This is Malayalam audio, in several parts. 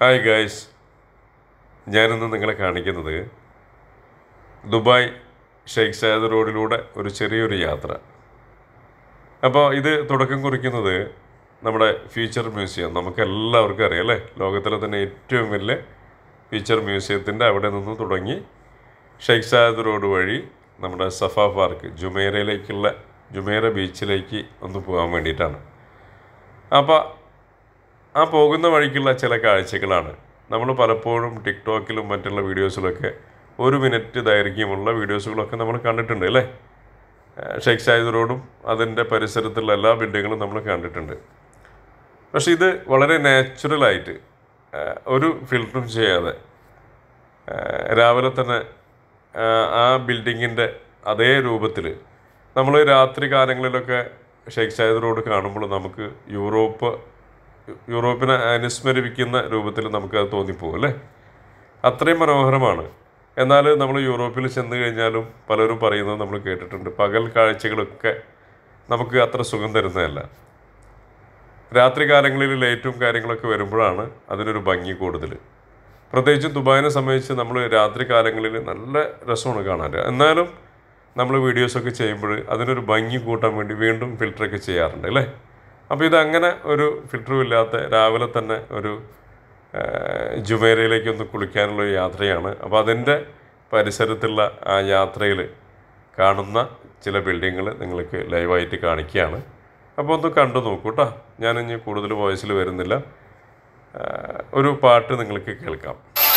ഹായ് ഗായ്സ് ഞാനിന്ന് നിങ്ങളെ കാണിക്കുന്നത് ദുബായ് ഷെയ്ഖ് സയദ് റോഡിലൂടെ ഒരു ചെറിയൊരു യാത്ര അപ്പോൾ ഇത് തുടക്കം കുറിക്കുന്നത് നമ്മുടെ ഫ്യൂച്ചർ മ്യൂസിയം നമുക്ക് എല്ലാവർക്കും അറിയാം അല്ലേ ലോകത്തിലെ തന്നെ ഏറ്റവും വലിയ ഫ്യൂച്ചർ മ്യൂസിയത്തിൻ്റെ അവിടെ നിന്ന് തുടങ്ങി ഷെയ്ഖ് സയദ് റോഡ് വഴി നമ്മുടെ സഫ പാർക്ക് ജുമേറയിലേക്കുള്ള ജുമേറ ബീച്ചിലേക്ക് ഒന്ന് പോകാൻ വേണ്ടിയിട്ടാണ് അപ്പോൾ ആ പോകുന്ന വഴിക്കുള്ള ചില കാഴ്ചകളാണ് നമ്മൾ പലപ്പോഴും ടിക്ടോക്കിലും മറ്റുള്ള വീഡിയോസിലൊക്കെ ഒരു മിനിറ്റ് ദൈർഘ്യമുള്ള വീഡിയോസുകളൊക്കെ നമ്മൾ കണ്ടിട്ടുണ്ട് അല്ലേ ഏഹ് ഷെയ്ഖ് സായിദ് റോഡും അതിൻ്റെ പരിസരത്തുള്ള എല്ലാ ബിൽഡിങ്ങുകളും നമ്മൾ കണ്ടിട്ടുണ്ട് പക്ഷെ ഇത് വളരെ നാച്ചുറലായിട്ട് ഏഹ് ഒരു ഫിൽറ്ററും ചെയ്യാതെ ഏഹ് രാവിലെ തന്നെ ആഹ് ആ ബിൽഡിങ്ങിൻ്റെ അതേ രൂപത്തിൽ നമ്മൾ രാത്രി കാലങ്ങളിലൊക്കെ ഷെയ്ഖ് സായിദ് റോഡ് കാണുമ്പോൾ നമുക്ക് യൂറോപ്പ് യൂറോപ്പിനെ അനുസ്മരിപ്പിക്കുന്ന രൂപത്തിൽ നമുക്കത് തോന്നിപ്പോകും അല്ലേ അത്രയും മനോഹരമാണ് എന്നാൽ നമ്മൾ യൂറോപ്പിൽ ചെന്ന് കഴിഞ്ഞാലും പലരും പറയുന്നത് നമ്മൾ കേട്ടിട്ടുണ്ട് പകൽ കാഴ്ചകളൊക്കെ നമുക്ക് അത്ര സുഖം തരുന്നതല്ല രാത്രി കാലങ്ങളിൽ ലൈറ്റും കാര്യങ്ങളൊക്കെ വരുമ്പോഴാണ് അതിനൊരു ഭംഗി കൂടുതൽ പ്രത്യേകിച്ചും ദുബായിനെ സംബന്ധിച്ച് നമ്മൾ രാത്രി കാലങ്ങളിൽ നല്ല രസമാണ് കാണാൻ എന്നാലും നമ്മൾ വീഡിയോസൊക്കെ ചെയ്യുമ്പോൾ അതിനൊരു ഭംഗി കൂട്ടാൻ വേണ്ടി വീണ്ടും ഫിൽറ്ററൊക്കെ ചെയ്യാറുണ്ട് അല്ലേ അപ്പോൾ ഇതങ്ങനെ ഒരു ഫിൽറ്ററും ഇല്ലാത്ത രാവിലെ തന്നെ ഒരു ജുമേരയിലേക്ക് ഒന്ന് കുളിക്കാനുള്ള ഒരു യാത്രയാണ് അപ്പോൾ അതിൻ്റെ പരിസരത്തുള്ള ആ യാത്രയിൽ കാണുന്ന ചില ബിൽഡിങ്ങുകൾ നിങ്ങൾക്ക് ലൈവായിട്ട് കാണിക്കുകയാണ് അപ്പോൾ ഒന്ന് കണ്ടു നോക്കൂ കേട്ടോ ഞാനിനി കൂടുതൽ വോയിസിൽ വരുന്നില്ല ആ, ഒരു പാട്ട് നിങ്ങൾക്ക് കേൾക്കാം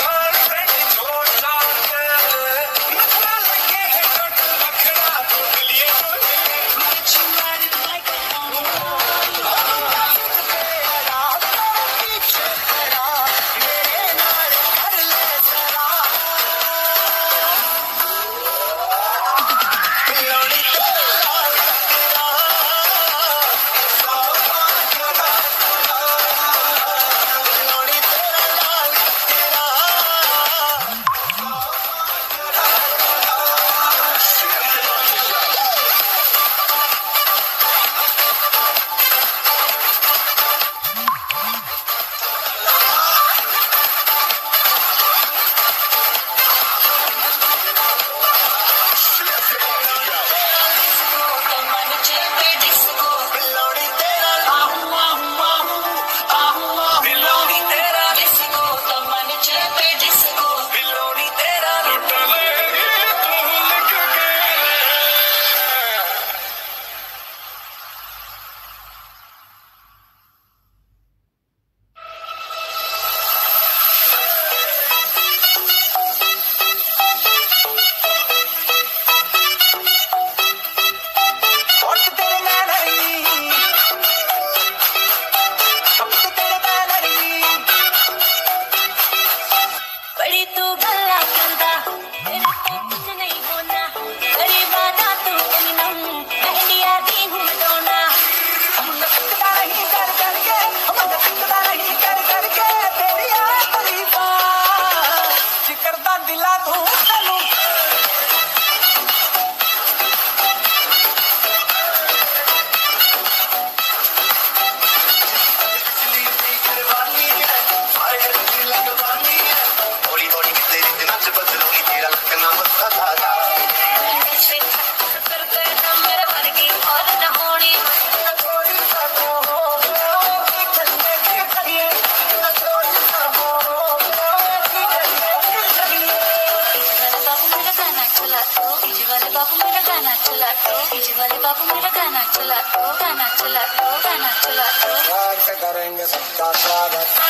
बड़ी तू गल्ला करदा तेरे को कुछ नहीं होना गरीब आदा तू एनिमम मैं इंडिया दी हूँ डोना हम नकदा नहीं कर करके हम नकदा नहीं कर करके तेरी आ तरीफा जिकरदा दिला तू तनु थोड़ी थोड़ी तेरी नच बदलोगी तेरा लगना मत था कर कर मेरे वर्गी और न होनी थोड़ी सा हो ठंडे के करिए थोड़ी सा हो ठंडे के करिए वाले बाबू मेरा गाना चला तो डीजे वाले बाबू मेरा गाना चला तो डीजे वाले बाबू मेरा गाना चला तो गाना चला तो गाना चला तो प्यार से करेंगे सबका स्वागत